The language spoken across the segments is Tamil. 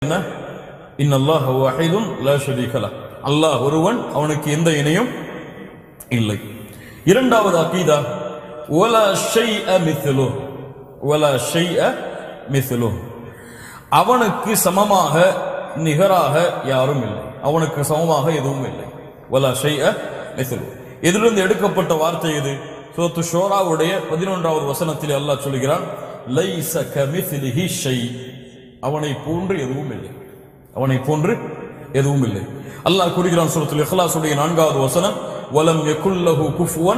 என்ன இன்னல்லாஹ் வஹீதுன் லா ஷரீக லஹ் அல்லாஹ் ஒருவன் அவனுக்கு எந்த இணையும் இல்லை இரண்டாவது அகீதா வலா ஷைஅ மித்லு வலா ஷைஅ மித்லு அவனுக்கு சமமாக நிகராக யாரும் இல்லை அவனுக்கு சமமாக எதுவும் இல்லை வலா ஷைஅ மித்லு இதிலிருந்து எடுக்கப்பட்ட வார்த்தை இது சூரத்து ஷோராவுடைய பதினொன்றாவது வசனத்தில் அல்லாஹ் சொல்கிறான் லைஸ கமித்லிஹி ஷை அவனை போன்று எதுவும் இல்லை அவனை போன்று எதுவும் இல்லை அல்லாஹ் கூறுகிறான் சூரத்துல் இஹ்லாஸுடைய நான்காவது வசனம் வலம் யகுல்லஹு குஃபுவன்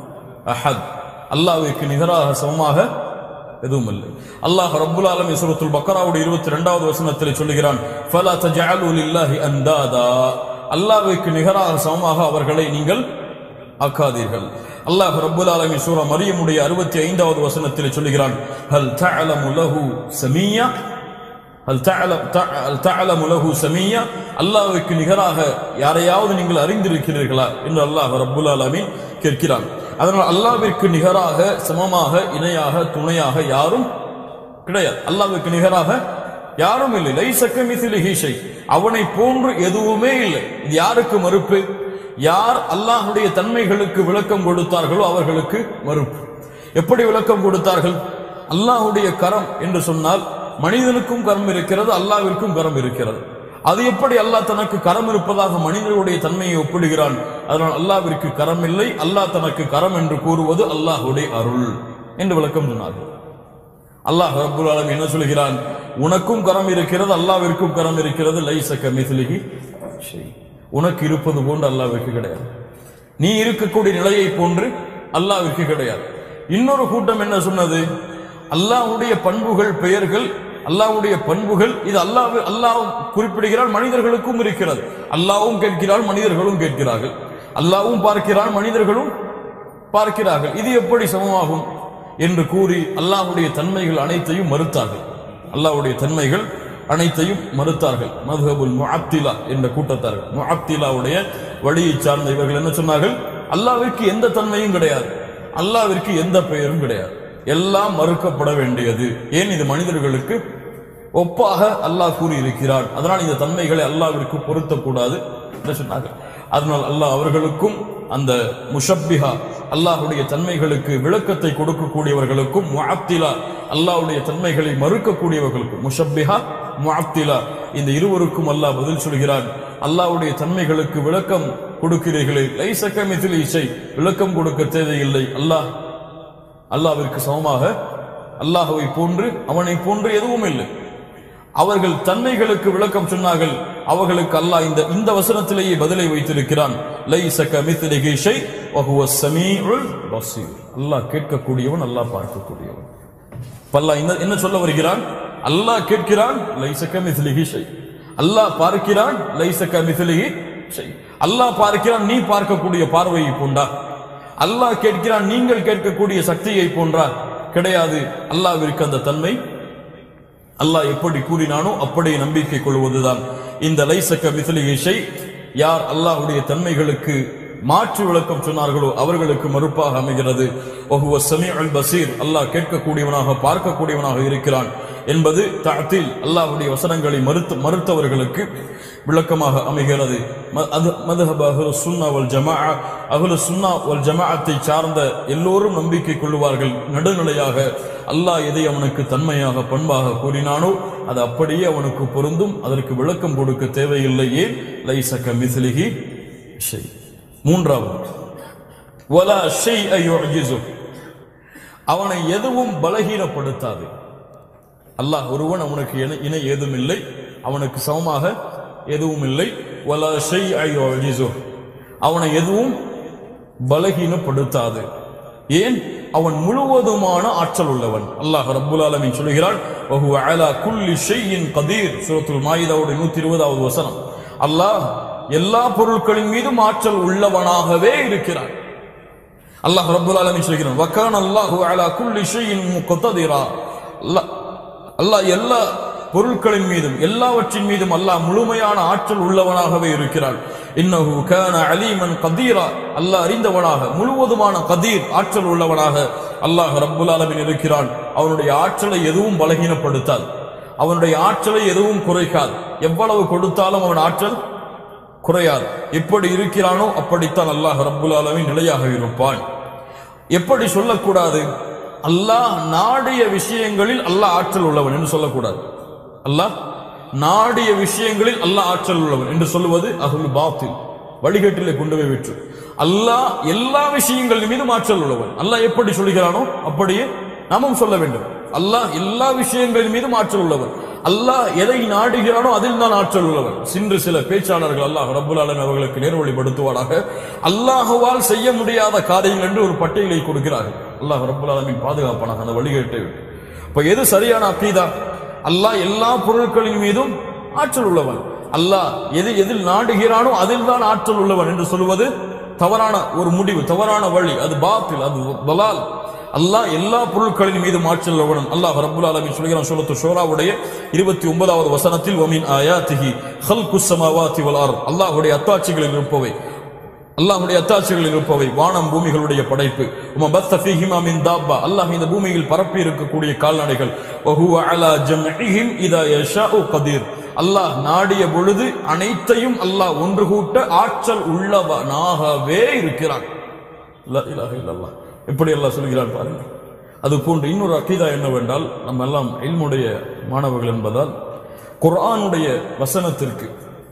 அஹத் அல்லாஹ்விற்கு நிகராக சமமாக எதுவும் இல்லை அல்லாஹ் ரப்புல் ஆலமீன் சூரத்துல் பக்கராவுடைய 22வது வசனத்தில் சொல்லுகிறான் ஃபலா தஜஅலு லில்லாஹி அந்தாதா அல்லாஹ்விற்கு நிகராக சமமாக அவர்களை நீங்கள் ஆக்காதீர்கள் அல்லாஹ் ரப்புல் ஆலமீன் சூரா மரியமுடைய 65வது வசனத்தில் சொல்லுகிறான் ஹல் தஅலமு லஹு சமியா ஹல் தஅலம் ஹல் தஅலமு லஹு சமியா அல்லாஹ்வுக்கு நிகராக யாரையாவது நீங்கள் அறிந்திருக்கிறீர்களா என்று அல்லாஹ் ரப்புல் ஆலமீன் கேட்கிறான் அதனால் அல்லாஹ்விற்கு நிகராக சமமாக இணையாக துணையாக யாரும் கிடையாது அல்லாஹ்வுக்கு நிகராக யாரும் இல்லை லைசக்க மிசிலிஹி ஷை அவனை போன்று எதுவுமே இல்லை இது யாருக்கு மறுப்பு யார் அல்லாஹ்வுடைய தன்மைகளுக்கு விளக்கம் கொடுத்தார்களோ அவர்களுக்கு மறுப்பு எப்படி விளக்கம் கொடுத்தார்கள் அல்லாஹ்வுடைய கரம் என்று சொன்னால் மனிதனுக்கும் கரம் இருக்கிறது அல்லாஹ்விற்கும் கரம் இருக்கிறது அது எப்படி அல்லாஹ் தனக்கு கரம் இருப்பதாக மனிதனுடைய தன்மையை ஒப்பிடுகிறான் அதனால் அல்லாஹ்விற்கு கரம் இல்லை அல்லாஹ் தனக்கு கரம் என்று கூறுவது அல்லாஹ்வுடைய அருள் என்று விளக்கம் சொன்னார்கள் அல்லாஹ் ரப்புல் ஆலமீன் என்ன சொல்கிறான் உனக்கும் கரம் இருக்கிறது அல்லாஹ்விற்கும் கரம் இருக்கிறது லைசக மிஸ்லிஹி ஷை உனக்கு இருப்பது போன்று அல்லாஹ்விற்கு கிடையாது நீ இருக்கக்கூடிய நிலையை போன்று அல்லாஹ்விற்கு கிடையாது இன்னொரு கூட்டம் என்ன சொன்னது அல்லாஹ்வுடைய பண்புகள் பெயர்கள் அல்லாஹ்வுடைய பண்புகள் இது அல்லாஹ் அல்லாஹ் குறிப்பிடுகிறான் மனிதர்களுக்கும் இருக்கிறது அல்லாஹ்வும் கேட்கிறான் மனிதர்களும் கேட்கிறார்கள் அல்லாஹ்வும் பார்க்கிறான் மனிதர்களும் பார்க்கிறார்கள் இது எப்படி சமமாகும் என்று கூறி அல்லாஹ்வுடைய தன்மைகள் அனைத்தையும் மறுத்தார்கள் அல்லாஹ்வுடைய தன்மைகள் அனைத்தையும் மறுத்தார்கள் மதுஹபுல் முஅத்திலா என்ற கூட்டத்தார்கள் முஅத்திலாவுடைய வழியை சார்ந்த இவர்கள் என்ன சொன்னார்கள் அல்லாஹ்விற்கு எந்த தன்மையும் கிடையாது அல்லாஹ்விற்கு எந்த பெயரும் கிடையாது எல்லாம் மறுக்கப்பட வேண்டியது ஏன் இது மனிதர்களுக்கு ஒப்பாக அல்லாஹ் கூறியிருக்கிறான் அதனால் இந்த தன்மைகளை அல்லாஹ்விற்கு பொருத்தக்கூடாது என்று சொன்னார்கள் அதனால் அல்லாஹ் அவர்களுக்கும் அந்த முஷப்பிஹா அல்லாஹ்வுடைய தன்மைகளுக்கு விளக்கத்தை கொடுக்கக்கூடியவர்களுக்கும் முஅத்திலா அல்லாஹ்வுடைய தன்மைகளை மறுக்கக்கூடியவர்களுக்கும் முஷப்பிஹா முஅத்திலா இந்த இருவருக்கும் அல்லாஹ் பதில் சொல்கிறான் அல்லாஹ்வுடைய தன்மைகளுக்கு விளக்கம் கொடுக்கிறீர்களே லைசக்க மிதில் இசை விளக்கம் கொடுக்க தேவையில்லை அல்லாஹ் அல்லாஹ்விற்கு சமமாக அல்லாஹ்வை போன்று அவனை போன்று எதுவும் இல்லை அவர்கள் தன்மைகளுக்கு விளக்கம் சொன்னார்கள் அவர்களுக்கு அல்லாஹ் இந்த இந்த வசனத்திலேயே பதிலை வைத்திருக்கிறான் லைசக மித்லிஹி ஷை வஹுவ ஸமீஉல் பஸீர் அல்லாஹ் கேட்கக்கூடியவன் அல்லாஹ் பார்க்கக்கூடியவன் பல்லா என்ன என்ன சொல்ல வருகிறான் அல்லாஹ் கேட்கிறான் லைசக மித்லிஹி ஷை அல்லாஹ் பார்க்கிறான் லைசக மித்லிஹி ஷை அல்லாஹ் பார்க்கிறான் நீ பார்க்கக்கூடிய பார்வையை போன்றா அல்லாஹ் கேட்கிறான் நீங்கள் கேட்கக்கூடிய சக்தியை போன்றா கிடையாது அல்லாஹ்விற்கு அந்த தன்மை அல்லாஹ் எப்படி கூறினானோ அப்படி நம்பிக்கை கொள்வதுதான் இந்த லைசக்க மிசிலிகை ஷை யார் அல்லாஹ்வுடைய தன்மைகளுக்கு மாற்று விளக்கம் சொன்னார்களோ அவர்களுக்கு மறுப்பாக அமைகிறது ஒஹுவ சமீ அல் பசீர் அல்லாஹ் கேட்கக்கூடியவனாக பார்க்கக்கூடியவனாக இருக்கிறான் என்பது தஅத்தில் அல்லாஹ்வுடைய வசனங்களை மறுத்து மறுத்தவர்களுக்கு விளக்கமாக அமைகிறது ம- அது மதுஹப் அஹ்லு சுன்னா வல் ஜமாஅ அஹ்லு சுன்னா வல் ஜமாஅத்தை சார்ந்த எல்லோரும் நம்பிக்கை கொள்வார்கள் நடுநிலையாக அல்லாஹ் எதை அவனுக்கு தன்மையாக பண்பாக கூறினானோ அது அப்படியே அவனுக்கு பொருந்தும் அதற்கு விளக்கம் கொடுக்க தேவையில்லை ஏன் லைசக மிஸ்லிஹி ஷை மூன்றாவது வலா ஷைஅ யுஅஜிசு அவனை எதுவும் பலகீனப்படுத்தாது அல்லாஹ் ஒருவன் அவனுக்கு இணை இணை ஏதும் இல்லை அவனுக்கு சமமாக எதுவும் இல்லை வலா ஷைஅ யுஅஜிசு அவனை எதுவும் பலகீனப்படுத்தாது ஏன் அவன் முழுவதுமான ஆற்றல் உள்ளவன் அல்லாஹ் ரப்புல் ஆலமீன் சொல்கிறான் வஹுவ அலா குல்லி ஷைஇன் கதீர் சூரத்துல் மாயிதாவுடைய 120வது வசனம் அல்லாஹ் எல்லா பொருட்களின் மீதும் ஆற்றல் உள்ளவனாகவே இருக்கிறான் அல்லாஹ் ரப்புல் ஆலமீன் சொல்கிறான் வக்கான அல்லாஹு அலா குல்லி ஷைஇன் முக்ததிரா அல்லாஹ் அல்லாஹ் எல்லா பொருட்களின் மீதும் எல்லாவற்றின் மீதும் அல்லாஹ் முழுமையான ஆற்றல் உள்ளவனாகவே இருக்கிறான் இன்னஹு கான அலீமன் கதீரா அல்லாஹ் அறிந்தவனாக முழுவதுமான கதீர் ஆற்றல் உள்ளவனாக அல்லாஹ் ரப்புல் ஆலமீன் இருக்கிறான் அவனுடைய ஆற்றலை எதுவும் பலகீனப்படுத்தாது அவனுடைய ஆற்றலை எதுவும் குறைக்காது எவ்வளவு கொடுத்தாலும் அவன் ஆற்றல் குறையாது எப்படி இருக்கிறானோ அப்படித்தான் அல்லாஹ் ரப்புல் ஆலமீன் நிலையாக இருப்பான் எப்படி சொல்லக்கூடாது அல்லாஹ் நாடிய விஷயங்களில் அல்லாஹ் ஆற்றல் உள்ளவன் என்று சொல்லக்கூடாது அல்லாஹ் நாடிய விஷயங்களில் அல்லாஹ் ஆற்றல் உள்ளவன் என்று சொல்லுவது அகுல் பாத்தில் வழிகேட்டிலே கொண்டு போய் விற்று அல்லாஹ் எல்லா விஷயங்களின் மீதும் ஆற்றல் உள்ளவன் அல்லாஹ் எப்படி சொல்கிறானோ அப்படியே நாமும் சொல்ல வேண்டும் அல்லாஹ் எல்லா விஷயங்களின் மீதும் ஆற்றல் உள்ளவன் அல்லாஹ் எதை நாடுகிறானோ அதில் தான் ஆற்றல் உள்ளவன் சின்று சில பேச்சாளர்கள் அல்லாஹ் ரப்புல் ஆலமீன் அவர்களுக்கு நேர்வழிப்படுத்துவாராக அல்லாஹுவால் செய்ய முடியாத காரியங்கள் என்று ஒரு பட்டியலை கொடுக்கிறார்கள் அல்லாஹ் ரப்புல் ஆலமீன் பாதுகாப்பானாக அந்த வழிகேட்டை விட்டு இப்ப எது சரியான அக்கீதா அல்லாஹ் எல்லா பொருட்களின் மீதும் ஆற்றல் உள்ளவன் அல்லாஹ் எது எதில் நாடுகிறானோ அதில் தான் ஆற்றல் உள்ளவன் என்று சொல்வது தவறான ஒரு முடிவு தவறான வழி அது பாத்தில் அது பலால் அல்லாஹ் எல்லா பொருட்களின் மீது ஆற்றல் உள்ளவன் அல்லாஹ் ரப்புல் ஆலமீன் சொல்கிறான் சூரத்து ஷூராவுடைய இருபத்தி ஒன்பதாவது வசனத்தில் வமின் ஆயாத்திஹி ஹல்குஸ் ஸமாவாதி வல் அர்த் அல்லாஹ்வுடைய அத்தாட்சிகளில் இருப்பவை அல்லாஹ்வுடைய அத்தாட்சிகளில் இருப்பவை வானம் பூமிகளுடைய படைப்பு உம பத்த ஃபீஹிமா மின் தாப்பா அல்லாஹ் இந்த பூமியில் பரப்பி இருக்கக்கூடிய கால்நடைகள் வஹுவ அலா ஜம்இஹிம் இதா யஷாஉ கதீர் அல்லாஹ் நாடிய பொழுது அனைத்தையும் அல்லாஹ் ஒன்று கூட்ட ஆற்றல் உள்ளவனாகவே இருக்கிறான் லா இலாஹ இல்லல்லாஹ் எப்படி அல்லாஹ் சொல்கிறான் பாருங்க அது போன்று இன்னொரு அக்கீதா என்னவென்றால் நம்ம எல்லாம் இல்முடைய மாணவர்கள் என்பதால் குர்ஆனுடைய வசனத்திற்கு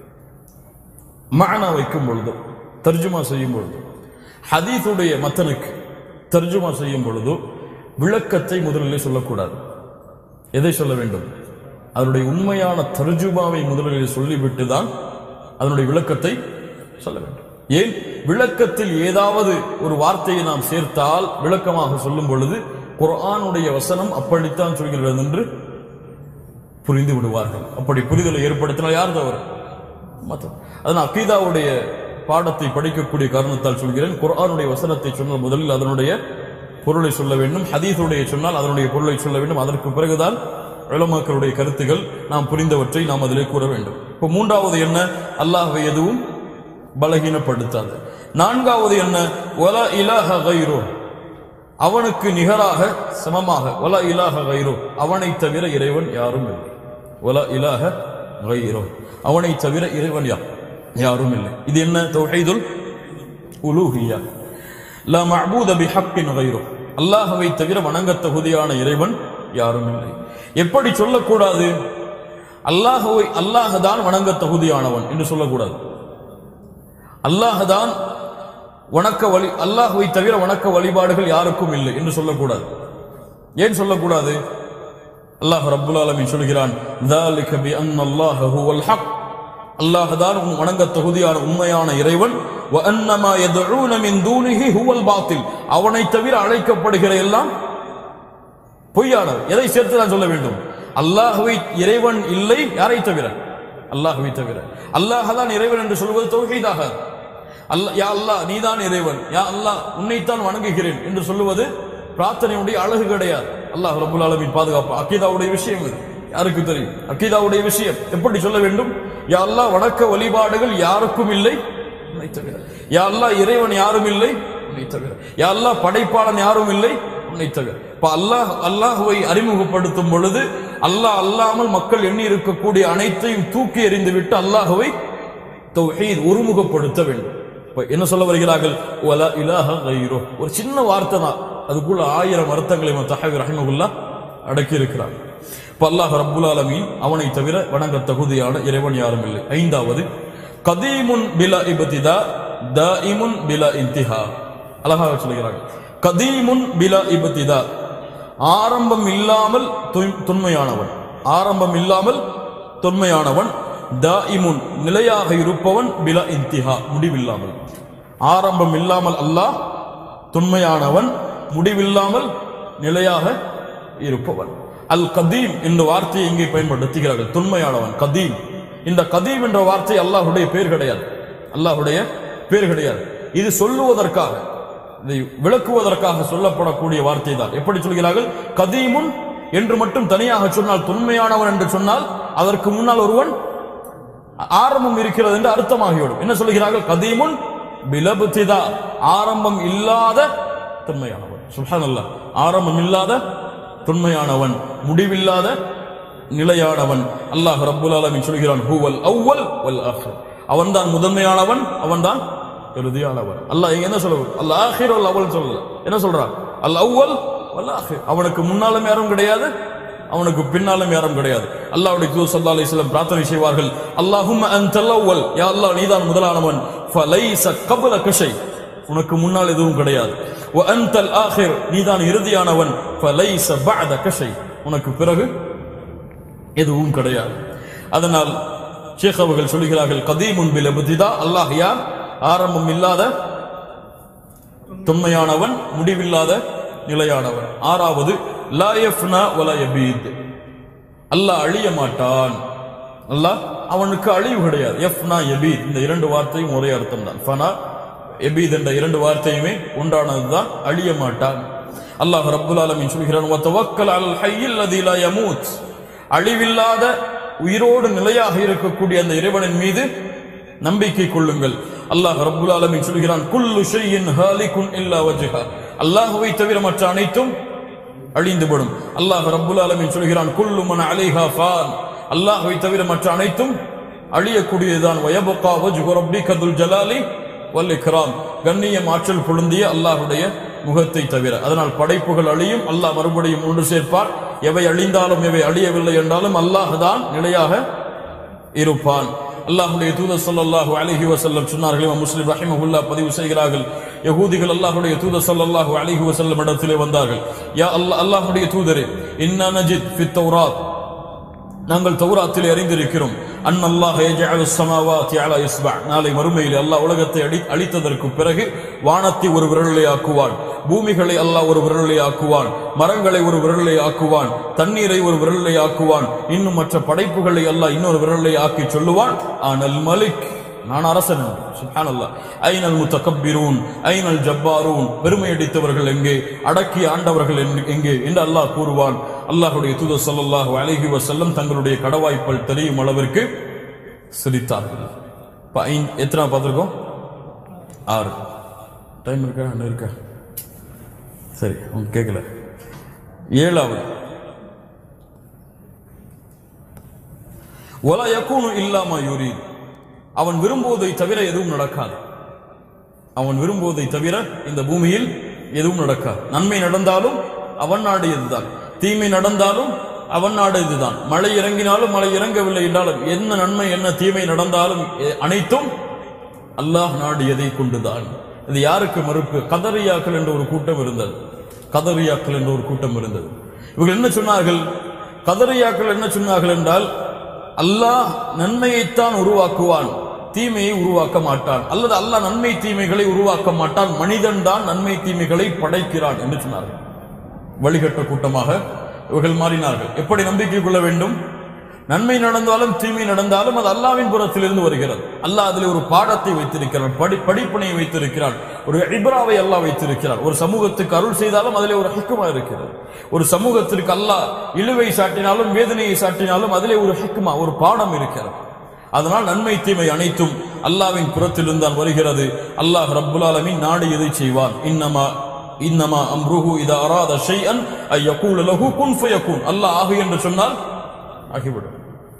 மானா வைக்கும் பொழுதோ தர்ஜுமா செய்யும் பொழுதோ ஹதீஸுடைய மத்தனுக்கு தர்ஜுமா செய்யும் பொழுதோ விளக்கத்தை முதலிலே சொல்லக்கூடாது எதை சொல்ல வேண்டும் அதனுடைய உண்மையான தர்ஜுமாவை முதலில் சொல்லிவிட்டு தான் அதனுடைய விளக்கத்தை சொல்ல வேண்டும் ஏன் விளக்கத்தில் ஏதாவது ஒரு வார்த்தையை நாம் சேர்த்தால் விளக்கமாக சொல்லும் பொழுது குர்ஆனுடைய வசனம் அப்படித்தான் சொல்கிறது என்று புரிந்து விடுவார்கள் அப்படி புரிதலை ஏற்படுத்தினால் யார் தவறு மத்தம் அதனால் அக்கீதாவுடைய பாடத்தை படிக்கக்கூடிய காரணத்தால் சொல்கிறேன் குர்ஆனுடைய வசனத்தை சொன்னால் முதலில் அதனுடைய பொருளை சொல்ல வேண்டும் ஹதீஸுடைய சொன்னால் அதனுடைய பொருளை சொல்ல வேண்டும் அதற்கு பிறகுதான் உலமாக்களுடைய கருத்துகள் நாம் புரிந்தவற்றை நாம் அதிலே கூற வேண்டும் இப்போ மூன்றாவது என்ன அல்லாஹ்வை எதுவும் பலகீனப்படுத்தாது நான்காவது என்ன ஒல இலாஹ கைரோ அவனுக்கு நிகராக சமமாக ஒல இலாஹ கைரோ அவனை தவிர இறைவன் யாரும் இல்லை ஒல இலாஹ கைரோ அவனை தவிர இறைவன் யா யாரும் இல்லை இது என்ன தௌஹீதுல் உலூஹியா லா மஅபூத பிஹக்கின் கைரோ அல்லாஹ்வை தவிர வணங்கத் தகுதியான இறைவன் யாரும் இல்லை எப்படி சொல்லக்கூடாது அல்லாஹ்வை அல்லாஹ் தான் வணங்க தகுதியானவன் என்று சொல்லக்கூடாது அல்லாஹ் தான் வணக்க வழி அல்லாஹ்வை தவிர வணக்க வழிபாடுகள் யாருக்கும் இல்லை என்று சொல்லக்கூடாது ஏன் சொல்லக்கூடாது அல்லாஹ் ரப்புல் ஆலமீன் சொல்கிறான் ذَلِكَ بِأَنَّ اللَّهَ هُوَ الْحَقُّ அல்லாஹ் தான் உன் வணங்க தகுதியான உண்மையான இறைவன் وَأَنَّمَا يَدْعُونَ مِن دُونِهِ هُوَ الْبَاطِلُ அவனை தவிர அழைக்கப்படுகிற எல்லாம் பொய்யானவர் எதை சேர்த்து நான் சொல்ல வேண்டும் அல்லாஹ்வை இறைவன் இல்லை யாரை தவிர அல்லாஹ்வை தவிர அல்லாஹ் தான் இறைவன் என்று சொல்வது தௌஹீதாக அல்லாஹ் யா அல்லாஹ் நீதான் இறைவன் யா அல்லாஹ் உன்னைத்தான் வணங்குகிறேன் என்று சொல்லுவது பிரார்த்தனையுடைய அழகு கிடையாது அல்லாஹ் ரபுல் ஆலமீன் பாதுகாப்பு அக்கீதாவுடைய விஷயம் இது யாருக்கு தெரியும் அக்கீதாவுடைய விஷயம் எப்படி சொல்ல வேண்டும் யா அல்லாஹ் வணக்க வழிபாடுகள் யாருக்கும் இல்லை உன்னை தவிர யா அல்லாஹ் இறைவன் யாரும் இல்லை உன்னை தவிர யா அல்லாஹ் படைப்பாளன் யாரும் இல்லை உன்னை தவிர இப்ப அல்லாஹ் அல்லாஹுவை அறிமுகப்படுத்தும் பொழுது அல்லாஹ் அல்லாமல் மக்கள் எண்ணி இருக்கக்கூடிய அனைத்தையும் தூக்கி எறிந்து விட்டு அல்லாஹுவை தௌஹீத் ஒருமுகப்படுத்த வேண்டும் இப்ப என்ன சொல்ல வருகிறார்கள் வலா இலாஹ கைரோ ஒரு சின்ன வார்த்தை தான் அதுக்குள்ள ஆயிரம் அர்த்தங்களை தஹவி ரஹிமகுல்லா அடக்கி இருக்கிறார் இப்ப அல்லாஹ் ரப்புல் ஆலமீன் அவனை தவிர வணங்க தகுதியான இறைவன் யாரும் இல்லை ஐந்தாவது கதீமுன் பிலா இபதிதா தாயிமுன் பிலா இன்திஹா அழகாக சொல்கிறார்கள் கதீமுன் பிலா இபதிதா ஆரம்பம் இல்லாமல் தொய்- தொன்மையானவன் ஆரம்பம் இல்லாமல் தொன்மையானவன் தாயிமுன் நிலையாக இருப்பவன் பில இன்திஹா முடிவில்லாமல் ஆரம்பம் இல்லாமல் அல்லாஹ் தொன்மையானவன் முடிவில்லாமல் நிலையாக இருப்பவன் அல் கதீம் என்ற வார்த்தையை இங்கே பயன்படுத்துகிறார்கள் தொன்மையானவன் கதீம் இந்த கதீம் என்ற வார்த்தை அல்லாஹ்வுடைய பேர் கிடையாது அல்லாஹ்வுடைய பேர் கிடையாது இது சொல்லுவதற்காக இதை விளக்குவதற்காக சொல்லப்படக்கூடிய வார்த்தை தான் எப்படி சொல்கிறார்கள் கதீமுன் என்று மட்டும் தனியாக சொன்னால் தொன்மையானவன் என்று சொன்னால் அதற்கு முன்னால் ஒருவன் ஆரம்பம் இருக்கிறது என்று அர்த்தமாகிவிடும் என்ன சொல்கிறார்கள் கதீமுன் பிலபுத்திதா ஆரம்பம் இல்லாத தொன்மையானவன் சுல்ஹானல்லாஹ் ஆரம்பம் இல்லாத தொன்மையானவன் முடிவில்லாத நிலையானவன் அல்லாஹ் ரப்புல் ஆலமீன் சொல்கிறான் ஹுவல் அவ்வல் வல் ஆஹிர் அவன்தான் முதன்மையானவன் அவன்தான் இறுதியானவன் அல்லாஹ் இங்க என்ன சொல்ல அல் ஆஹிர் வல் அவ்வல் சொல்லல என்ன சொல்றான் அல் அவ்வல் வல் ஆஹிர் அவனுக்கு முன்னாலும் யாரும் கிடையாது அவனுக்கு பின்னாலும் யாரும் கிடையாது அல்லாஹ்வுடைய தூதர் ஸல்லல்லாஹு அலைஹி வஸல்லம் பிரார்த்தனை செய்வார்கள் அல்லாஹும்ம அன்தல் அவ்வல் யா அல்லாஹ் நீதான் முதலானவன் ஃபலைஸ கப்லக ஷை உனக்கு முன்னால் எதுவும் கிடையாது வ அன்தல் ஆஹிர் நீதான் இறுதியானவன் ஃபலைஸ பஅதக ஷை உனக்கு பிறகு எதுவும் கிடையாது அதனால் ஷேக் அவர்கள் சொல்கிறார்கள் கதீமுன் பில் இப்திதா அல்லாஹ் யார் ஆரம்பம் இல்லாத தொன்மையானவன் முடிவில்லாத நிலையானவன் ஆறாவது லா யஃப்னா வலா யபீத் அல்லாஹ் அழிய மாட்டான் அல்லாஹ் அவனுக்கு அழிவு கிடையாது எஃப்னா எபீத் இந்த இரண்டு வார்த்தையும் ஒரே அர்த்தம் தான் ஃபனா எபீத் என்ற இரண்டு வார்த்தையுமே உண்டானதுதான் அழிய மாட்டான் அல்லாஹ் ரப்புல் ஆலமீன் சொல்கிறான் வத்தவக்கல் அல் ஹய்யில் லதி லா யமூத் அழிவில்லாத உயிரோடு நிலையாக இருக்கக்கூடிய அந்த இறைவனின் மீது நம்பிக்கை கொள்ளுங்கள் அல்லாஹ் ரப்புல் ஆலமீன் சொல்கிறான் குல்லு ஷையின் ஹாலிகுன் இல்லா வஜ்ஹா அல்லாஹ்வை தவிர மற்ற அனைத்தும் அழிந்துவிடும் அல்லாஹ் ரப்புல் ஆலமீன் சொல்கிறான் குல்லு மன் அலைஹா ஃபான் அல்லாஹ்வை தவிர மற்ற அனைத்தும் அழியக்கூடியதுதான் வயபகா வஜ்ஹு ரப்பிக துல் ஜலாலி வல் இக்ராம் கண்ணியம் ஆற்றல் பொருந்திய அல்லாஹ்வுடைய முகத்தை தவிர அதனால் படைப்புகள் அழியும் அல்லாஹ் மறுபடியும் ஒன்று சேர்ப்பார் எவை அழிந்தாலும் எவை அழியவில்லை என்றாலும் அல்லாஹ் தான் நிலையாக இருப்பான் அல்லாஹ்வுடைய தூதர் ஸல்லல்லாஹு அலைஹி வஸல்லம் சொன்னார்கள் இமாம் முஸ்லிம் ரஹிமஹுல்லாஹ் பதிவு செய்கிறார்கள் யகூதிகள் அல்லாஹ்வுடைய தூதர் ஸல்லல்லாஹு அலைஹி வஸல்லம் இடத்திலே வந்தார்கள் யா அல்லாஹ் அல்லாஹ்வுடைய தூதரே இன்னா நஜித் ஃபித் தௌராத் நாங்கள் தௌராத்திலே அறிந்திருக்கிறோம் அன்னல்லாஹ் யஜஅலு ஸமாவாத்தி அலா இஸ்பா நாளை மறுமையில் அல்லாஹ் உலகத்தை அடி அழித்ததற்கு பிறகு வானத்தை ஒரு விரலை ஆக்குவான் பூமிகளை அல்லாஹ் ஒரு விரலை ஆக்குவான் மரங்களை ஒரு விரலை ஆக்குவான் தண்ணீரை ஒரு விரலை ஆக்குவான் இன்னும் மற்ற படைப்புகளை அல்லாஹ் இன்னொரு விரலை ஆக்கி சொல்லுவான் ஆனால் மலிக் நான் அரசன் என்று. சுப்ஹானல்லாஹ் ஐனல் முத்தகப்பிரூன் ஐனல் ஜப்பாரூன் பெருமை அடித்தவர்கள் எங்கே அடக்கி ஆண்டவர்கள் எங்க- எங்கே என்று அல்லாஹ் கூறுவான் அல்லாஹ்வுடைய தூதர் ஸல்லல்லாஹு அலைஹி வஸல்லம் தங்களுடைய கடவாய்ப்பல் தெரியும் அளவிற்கு சிரித்தார்கள் இப்ப ஐந்து எத்தனை பார்த்திருக்கோம் ஆறு டைம் இருக்கா என்ன இருக்கா சரி உங்க கேட்கல ஏழாவது ஒலா யக்கூனு இல்லாம யுரீத் அவன் விரும்புவதை தவிர எதுவும் நடக்காது அவன் விரும்புவதை தவிர இந்த பூமியில் எதுவும் நடக்காது நன்மை நடந்தாலும் அவன் நாடியதுதான் தீமை நடந்தாலும் அவன் நாடியதுதான் மழை இறங்கினாலும் மழை இறங்கவில்லை என்றாலும் என்ன நன்மை என்ன தீமை நடந்தாலும் எ- அனைத்தும் அல்லாஹ் நாடியதை கொண்டுதான் இது யாருக்கு மறுப்பு கதரியாக்கள் என்ற ஒரு கூட்டம் இருந்தது கதரியாக்கள் என்ற ஒரு கூட்டம் இருந்தது இவர்கள் என்ன சொன்னார்கள் கதரியாக்கள் என்ன சொன்னார்கள் என்றால் அல்லாஹ் நன்மையைத்தான் உருவாக்குவான் தீமையை உருவாக்க மாட்டான் அல்லது அல்லாஹ் நன்மை தீமைகளை உருவாக்க மாட்டான் மனிதன் தான் நன்மை தீமைகளை படைக்கிறான் என்று சொன்னார்கள் வழிகட்ட கூட்டமாக இவர்கள் மாறினார்கள் எப்படி நம்பிக்கை கொள்ள வேண்டும் நன்மை நடந்தாலும் தீமை நடந்தாலும் அது அல்லாவின் புறத்திலிருந்து வருகிறது அல்லாஹ் அதில் ஒரு பாடத்தை வைத்திருக்கிறான் படி படிப்பினை வைத்திருக்கிறான் ஒரு இப்ராவை அல்லாஹ் வைத்திருக்கிறான் ஒரு சமூகத்துக்கு அருள் செய்தாலும் அதிலே ஒரு ஹிக்குமா இருக்கிறது ஒரு சமூகத்திற்கு அல்லாஹ் இழுவை சாட்டினாலும் வேதனையை சாட்டினாலும் அதிலே ஒரு ஹிக்குமா ஒரு பாடம் இருக்கிறது அதனால் நன்மை தீமை அனைத்தும் அல்லாவின் புறத்திலிருந்து தான் வருகிறது அல்லாஹ் ரப்புல் ஆலமீன் நாடு எதை செய்வான் இன்னமா இன்னமா அம்ருஹு இதா அராத ஷைஅன் ஐ யகூல லஹு குன் ஃபயகுன் அல்லாஹ் ஆகு என்று சொன்னால் ஆகிவிடும்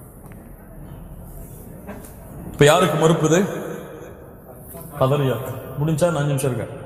இப்ப யாருக்கு மறுப்புது கதறியா முடிஞ்சா நான் அஞ்சு நிமிஷம் இருக்கேன்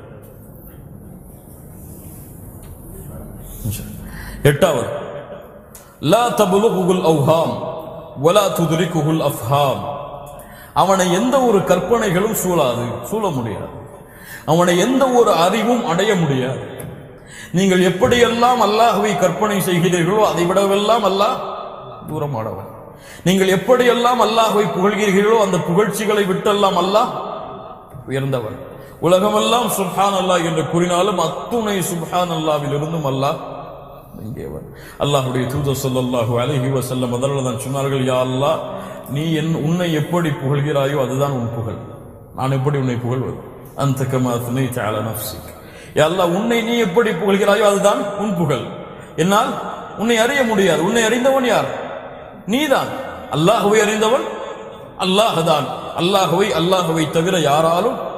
நிமிஷம். எட்டாவது லா தபுலுகுல் அவ்ஹாம் வலா துதுரிக்குகுல் அஃப்ஹாம் அவனை எந்த ஒரு கற்பனைகளும் சூழாது சூழ முடியாது அவனை எந்த ஒரு அறிவும் அடைய முடியாது நீங்கள் எப்படியெல்லாம் அல்லாஹ்வை கற்பனை செய்கிறீர்களோ அதை விடவெல்லாம் அல்லாஹ் தூரமானவன் நீங்கள் எப்படியெல்லாம் அல்லாஹ்வை புகழ்கிறீர்களோ அந்த புகழ்ச்சிகளை விட்டெல்லாம் அல்லாஹ் உயர்ந்தவன் உலகமெல்லாம் சுப்ஹான் அல்லாஹ் என்று கூறினாலும் அத்துணை சுப்ஹான் அல்லாவில் இருந்தும் அல்லாஹ் இங்கேவன் அல்லாஹ்வுடைய தூதர் ஸல்லல்லாஹு அலைஹி வஸல்லம் அதனால தான் சொன்னார்கள் யா அல்லாஹ் நீ என் உன்னை எப்படி புகழ்கிறாயோ அதுதான் உன் புகழ் நான் எப்படி உன்னை புகழ்வது அந்த கமா துணைத்த அல நஃப்சிக் யா அல்லாஹ் உன்னை நீ எப்படி புகழ்கிறாயோ அதுதான் உன் புகழ் என்னால் உன்னை அறிய முடியாது உன்னை அறிந்தவன் யார் நீதான் அல்லாஹ்வை அறிந்தவன் அல்லாஹ் தான் அல்லாஹ்வை அல்லாஹ்வை தவிர யாராலும்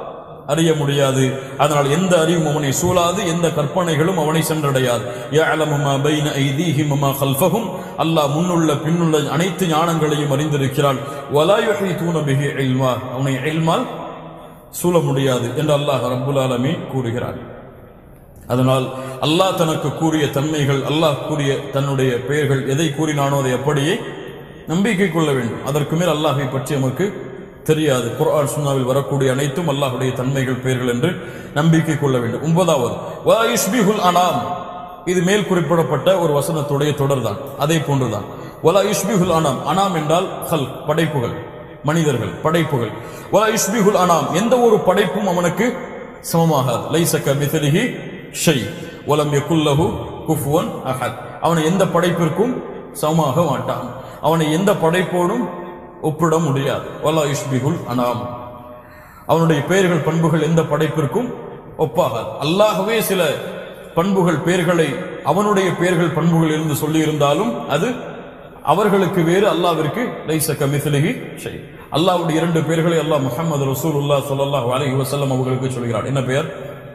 அறிய முடியாது அதனால் எந்த அறிவும் அவனை சூழாது எந்த கற்பனைகளும் அவனை சென்றடையாது يَعْلَمُ مَا بَيْنَ أَيْدِيهِمْ وَمَا خَلْفَهُمْ அல்லாஹ் முன்னுள்ள பின்னுள்ள அனைத்து ஞானங்களையும் அறிந்திருக்கிறான் وَلَا يُحِيطُونَ بِهِ عِلْمًا அவனை இல்மால் சூழ முடியாது என்று அல்லாஹ் ரப்புல் ஆலமீன் கூறுகிறான் அதனால் அல்லாஹ் தனக்கு கூறிய தன்மைகள் அல்லாஹ் கூறிய தன்னுடைய பெயர்கள் எதை கூறினானோ அதை அப்படியே நம்பிக்கை கொள்ள வேண்டும் அதற்கு மேல் அல்லாஹை பற்றி நமக்கு தெரியாது குர்ஆன் சுன்னாவில் வரக்கூடிய அனைத்தும் அல்லாஹ்வுடைய தன்மைகள் பெயர்கள் என்று நம்பிக்கை கொள்ள வேண்டும் ஒன்பதாவது வா யுஷ்பிஹுல் அனாம் இது மேல் குறிப்பிடப்பட்ட ஒரு வசனத்துடைய தொடர்தான் அதே போன்றுதான் வலா யுஷ்பிஹுல் அனாம் அனாம் என்றால் ஹல் படைப்புகள் மனிதர்கள் படைப்புகள் வலா யுஷ்பிஹுல் அனாம் எந்த ஒரு படைப்பும் அவனுக்கு சமமாகாது லைசக மிதலிஹி ஷை வலம் யகுல்லஹு குஃபுவன் அஹத் அவனை எந்த படைப்பிற்கும் சமமாக மாட்டான் அவனை எந்த படைப்போடும் ஒப்பிட முடியாது வலா யுஷ்பிஹுல் அனாம் அவனுடைய பெயர்கள் பண்புகள் எந்த படைப்பிற்கும் ஒப்பாகாது அல்லாஹ்வே சில பண்புகள் பெயர்களை அவனுடைய பெயர்கள் பண்புகள் இருந்து சொல்லி இருந்தாலும் அது அவர்களுக்கு வேறு அல்லாவிற்கு லைச கமிசிலிஹி ஷை அல்லாஹ்வுடைய இரண்டு பெயர்களை அல்லாஹ் முஹம்மது ரசூலுல்லாஹ் ஸல்லல்லாஹு அலைஹி வஸல்லம் அவர்களுக்கு சொல்கிறார் என்ன பெயர்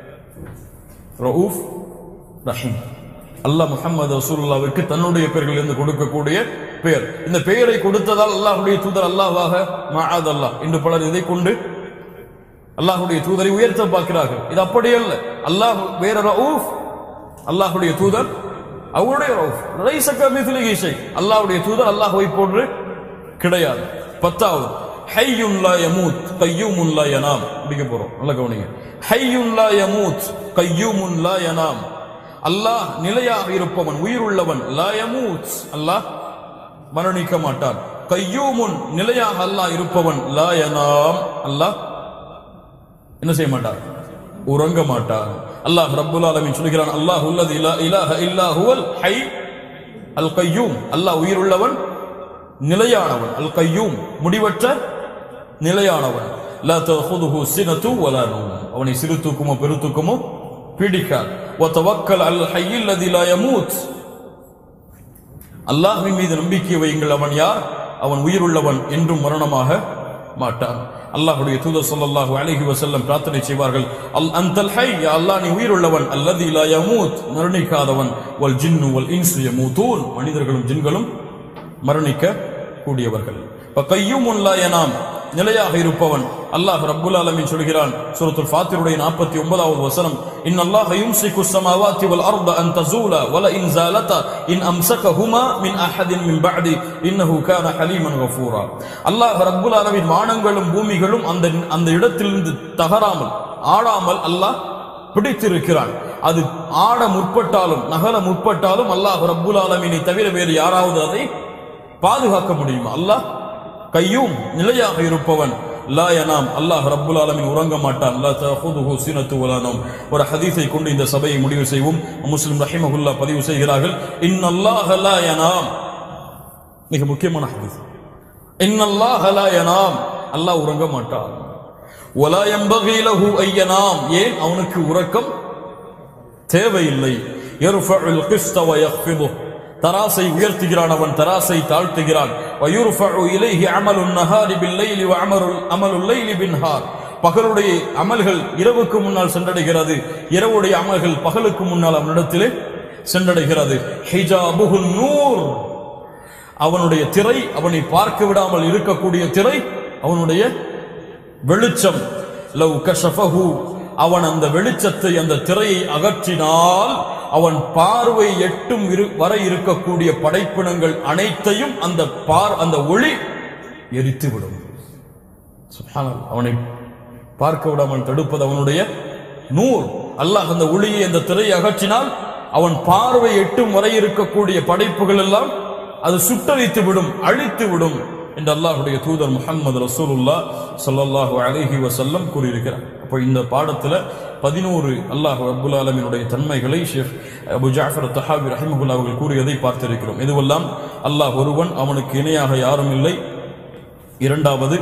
ரவுஃப் ரஹீம் அல்லாஹ் முஹம்மது ரசூலுல்லாவிற்கு தன்னுடைய பெயர்கள் இருந்து கொடுக்கக்கூடிய பெயர் இந்த பெயரை கொடுத்ததால் அல்லாஹ்வுடைய தூதர் அல்லாஹ்வாக மஆத் அல்லாஹ் இன்று பலர் இதை கொண்டு அல்லாஹ்வுடைய தூதரை உயர்த்த பார்க்கிறார்கள் இது அப்படி அல்ல அல்லாஹ் வேற ரவுஃப் அல்லாஹ்வுடைய தூதர் அவருடைய ரவுஃப் லைஸ கமித்லிஹி ஷை அல்லாஹ்வுடைய தூதர் அல்லாஹ்வை போன்று கிடையாது பத்தாவது ஹய்யுன் லா யமூத் கய்யூமுன் லா யனாம் படிக்க போறோம் நல்ல கவனிங்க ஹய்யுன் லா யமூத் கய்யூமுன் லா யனாம் அல்லாஹ் நிலையாக இருப்பவன் உயிருள்ளவன் லா யமூத் அல்லாஹ் மரணிக்க மாட்டான் கையூமுன் நிலையாக அல்லாஹ் இருப்பவன் லா யனாம் அல்லாஹ் என்ன செய்ய மாட்டார் உறங்க மாட்டார் அல்லாஹ் ரப்புல் ஆலமீன் சொல்கிறான் அல்லாஹ் உள்ளது இலா இலாஹ இல்லா ஹுவல் ஹை அல் கையூம் அல்லாஹ் உயிருள்ளவன் நிலையானவன் அல் கையூம் முடிவற்ற நிலையானவன் லா தஹுதுஹு சினத்து வலா நௌம் அவனை சிறு தூக்கமோ பெரு தூக்கமோ பிடிக்காது வதவக்கல் அல் ஹய்யில் லதி லா யமூத் அல்லாஹ்வின் மீது நம்பிக்கை வையுங்கள் அவன் யார் அவன் உயிருள்ளவன் என்றும் மரணமாக மாட்டான் அல்லாஹ்வுடைய தூதர் ஸல்லல்லாஹு அலைஹி வஸல்லம் பிரார்த்தனை செய்வார்கள் அல் அன்தல் ஹை யா அல்லாஹ் நீ உயிருள்ளவன் அல்லதி லா யமூத் மரணிக்காதவன் வல் ஜின்னு வல் இன்சு யமூதூன் மனிதர்களும் ஜின்களும் மரணிக்க கூடியவர்கள் இப்ப கையும் லா யனாம் நிலையாக இருப்பவன் அல்லாஹ் ரப்புல் ஆலமீன் சொல்கிறான் சூரத்துல் ஃபாத்திருடைய 49வது வசனம் இன் அல்லாஹ் யும்சிகு ஸமாவாதி வல் அர்த அன் தஸூலா வல இன் ஸாலதா இன் அம்சகஹுமா மின் அஹதின் மின் பஅதி இன்னஹு கான ஹலீமன் கஃபூரா அல்லாஹ் ரப்புல் ஆலமீன் வானங்களும் பூமிகளும் அந்த அந்த இடத்திலிருந்து தகராமல் ஆடாமல் அல்லாஹ் பிடித்திருக்கிறான் அது ஆட முற்பட்டாலும் நகர முற்பட்டாலும் அல்லாஹ் ரப்புல் ஆலமீனை தவிர வேறு யாராவது அதை பாதுகாக்க முடியுமா அல்லாஹ் கையும் நிலையாக இருப்பவன் லா யனாம் அல்லாஹ் ரப்புல் ஆலமீன் உறங்க மாட்டான் லா தஹுதுஹு சினத்து வலா நௌம் ஒரு ஹதீஸை கொண்டு இந்த சபையை முடிவு செய்வோம் முஸ்லிம் ரஹிமஹுல்லா பதிவு செய்கிறார்கள் இன்னல்லாஹ லா யனாம் மிக முக்கியமான ஹதீஸ் இன்னல்லாஹ லா யனாம் அல்லாஹ் உறங்க மாட்டான் வலா யம்பகி லஹு ஐயனாம் ஏன் அவனுக்கு உறக்கம் தேவையில்லை யர்ஃபஉல் கிஸ்த வ யக்ஃபிதுஹு தராசை உயர்த்துகிறான் அவன் தராசை தாழ்த்துகிறான் வயுர்ஃபஉ இலைஹி அமலுன் நஹாரி பில்லைலி வ அமருல் அமலுல் லைலி பின்ஹார் பகலுடைய அமல்கள் இரவுக்கு முன்னால் சென்றடைகிறது இரவுடைய அமல்கள் பகலுக்கு முன்னால் அவனிடத்திலே சென்றடைகிறது ஹிஜாபுஹுன் நூர் அவனுடைய திரை அவனை பார்க்க விடாமல் இருக்கக்கூடிய திரை அவனுடைய வெளிச்சம் லவ் கஷஃபஹு அவன் அந்த வெளிச்சத்தை அந்த திரையை அகற்றினால் அவன் பார்வை எட்டும் இரு வரை இருக்கக்கூடிய படைப்பினங்கள் அனைத்தையும் அந்த பார் அந்த ஒளி எரித்து விடும் சுப்ஹானல்லாஹ். அவனை பார்க்க விடாமல் தடுப்பது அவனுடைய நூர் அல்லாஹ் அந்த ஒளியை அந்த திரையை அகற்றினால் அவன் பார்வை எட்டும் வரை இருக்கக்கூடிய படைப்புகள் எல்லாம் அது சுட்டரித்து விடும் அழித்து விடும் என்று அல்லாஹ்வுடைய தூதர் முஹம்மது ரசூலுல்லா ஸல்லல்லாஹு அலைஹி வஸல்லம் கூறியிருக்கிறார் அப்போ இந்த பாடத்துல பதினோரு அல்லாஹ் ரப்புல் ஆலமீனுடைய தன்மைகளை ஷேக் அபு ஜாஃபர் தஹாவி ரஹிமஹுல்லா அவர்கள் கூறியதை பார்த்திருக்கிறோம் இதுவெல்லாம் அல்லாஹ் ஒருவன் அவனுக்கு இணையாக யாரும் இல்லை இரண்டாவது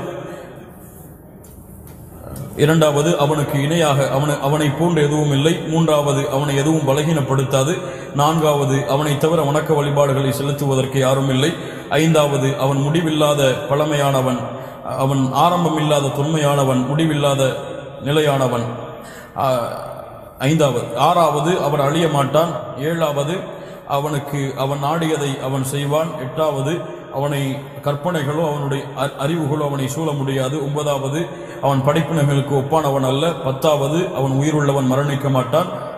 இரண்டாவது அவனுக்கு இணையாக அவனை அவனை போன்ற எதுவும் இல்லை மூன்றாவது அவனை எதுவும் பலகீனப்படுத்தாது நான்காவது அவனை தவிர வணக்க வழிபாடுகளை செலுத்துவதற்கு யாரும் இல்லை ஐந்தாவது அவன் முடிவில்லாத பழமையானவன் அவன் ஆரம்பமில்லாத தொன்மையானவன் முடிவில்லாத நிலையானவன் ஆ, ஐந்தாவது ஆறாவது அவன் அழிய மாட்டான் ஏழாவது அவனுக்கு அவன் நாடியதை அவன் செய்வான் எட்டாவது அவனை கற்பனைகளோ அவனுடைய அ- அறிவுகளோ அவனை சூழ முடியாது ஒன்பதாவது அவன் படைப்பினங்களுக்கு ஒப்பானவன் அல்ல பத்தாவது அவன் உயிருள்ளவன் மரணிக்க மாட்டான்